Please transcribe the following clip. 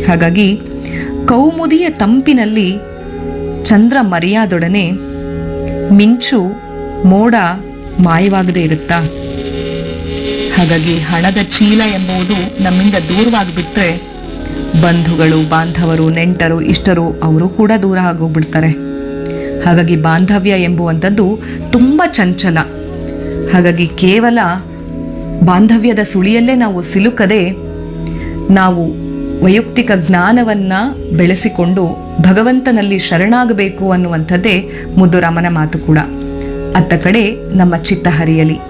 ಹಾಗಾಗಿ ಕೌಮುದಿಯ ತಂಪಿನಲ್ಲಿ ಚಂದ್ರ ಮರ್ಯಾದೊಡನೆ ಮಿಂಚು ಮೋಡ ಮಾಯವಾಗದೇ ಇರುತ್ತಾ ಹಾಗಾಗಿ ಹಣದ ಚೀಲ ಎಂಬುದು ನಮ್ಮಿಂದ ದೂರವಾಗಿಬಿಟ್ರೆ ಬಂಧುಗಳು ಬಾಂಧವರು ನೆಂಟರು ಇಷ್ಟರು ಅವರು ಕೂಡ ದೂರ ಆಗೋಗ್ಬಿಡ್ತಾರೆ ಹಾಗಾಗಿ ಬಾಂಧವ್ಯ ಎಂಬುವಂಥದ್ದು ತುಂಬ ಚಂಚಲ ಹಾಗಾಗಿ ಕೇವಲ ಬಾಂಧವ್ಯದ ಸುಳಿಯಲ್ಲೇ ನಾವು ಸಿಲುಕದೆ ನಾವು ವೈಯಕ್ತಿಕ ಜ್ಞಾನವನ್ನ ಬೆಳೆಸಿಕೊಂಡು ಭಗವಂತನಲ್ಲಿ ಶರಣಾಗಬೇಕು ಅನ್ನುವಂಥದ್ದೇ ಮುದ್ದುರಾಮನ ಮಾತು ಕೂಡ ಅತ್ತ ಕಡೆ ನಮ್ಮ ಚಿತ್ತ ಹರಿಯಲಿ